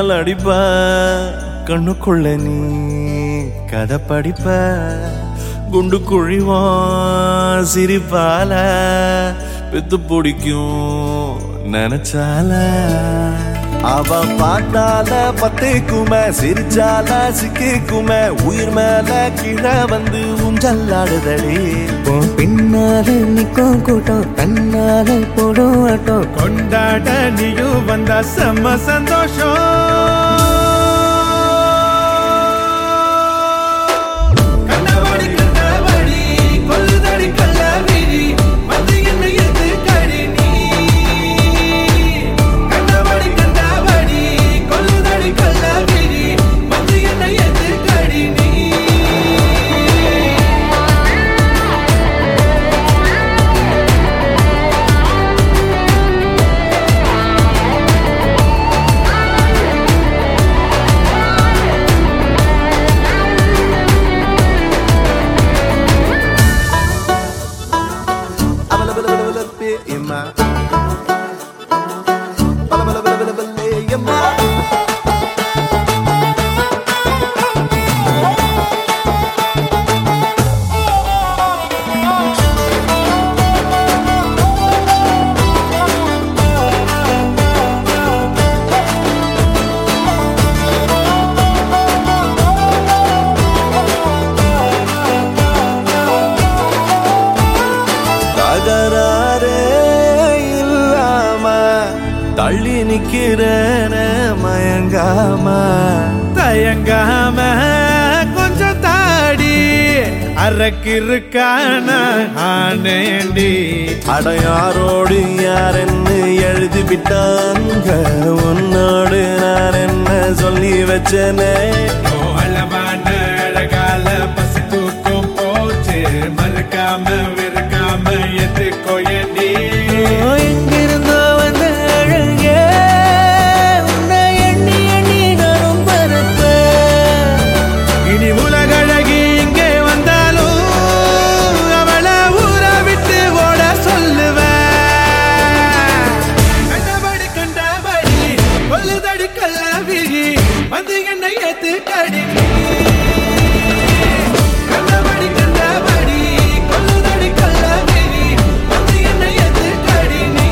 மின்னல் அடிப்ப கண்ணுக்குள்ள நீ கதை படிப்ப குண்டு குழிவான் சிரிப்பால பெத்து பிடிக்கும் நினைச்சால அவ பாட்டால பத்தேக்குமே சிரிச்சால சிக்கிக்குமே உயிர் மேல கீழே வந்து ஊஞ்சல்லாடுதடி உன் பின்னால நிக்கும் கூட்டம் தன்னால போடும் ஆட்டம் கொண்டாட நீயும் வந்தா செம்ம சந்தோஷம் கண்டபடி கண்டபடி கொல்லுதடி கள்ளவிழி வந்து என்ன எது கடி நீ கண்டபடி கண்டபடி கொல்லுதடி கள்ளவிழி வந்து என்ன எது கடி நீ தகராறே இல்லாம தள்ளி நிக்கிறேன மயங்காம தயங்காம கொஞ்சம் தாடி அரக்கிருக்கான ஆனேண்டி அடையாரோடு யார் என்ன எழுதி விட்டாங்க உன்னோடு நான் என்ன சொல்லி வச்சனே அளவான அழகால பசி தூக்கம் போச்சு மறுக்காம வெறுக்காம எதுக்கோ ஏண்டி எங்கிருந்தோ வந்த அழகே உன்னை எண்ணி எண்ணி நானும் பரப்பேன் இனி உலகழகி இங்கே வந்தாலும் அவளை ஊற விட்டு ஓட சொல்லுவேன் கண்டபடி கண்டபடி கொல்லுதடி கள்ளவிழி வந்து என்னை ஏத்து கடி கண்டபடி கண்டபடி கொல்லுதடி கள்ளவிழி வந்து என்னை ஏத்து கடி நீ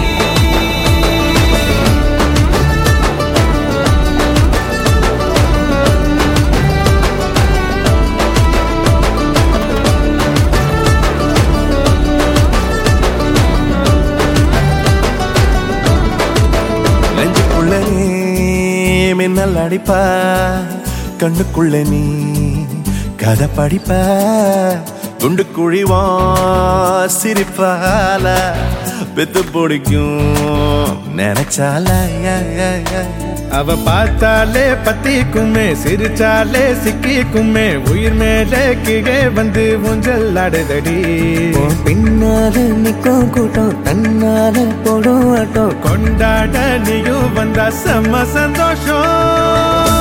நெஞ்சுக்குள்ள நீ மின்னல் அடிப்ப கண்ணுக்குள்ள நீ கதை படிப்ப குண்டு குழிவா சிரிப்பால பெத்து பிடிக்கும் நினைச்சால யா, யா, யா. அவ பார்த்தாலே பத்திக்குமே சிரிச்சாலே சிக்கிக்குமே உயிர் மேலே கீழே வந்து ஊஞ்சல் ஆடுதடி உன் பின்னால நிக்கும் கூட்டம் தன்னால போடும் ஆட்டம் கொண்டாட நீயும் வந்தா செம்ம சந்தோஷம்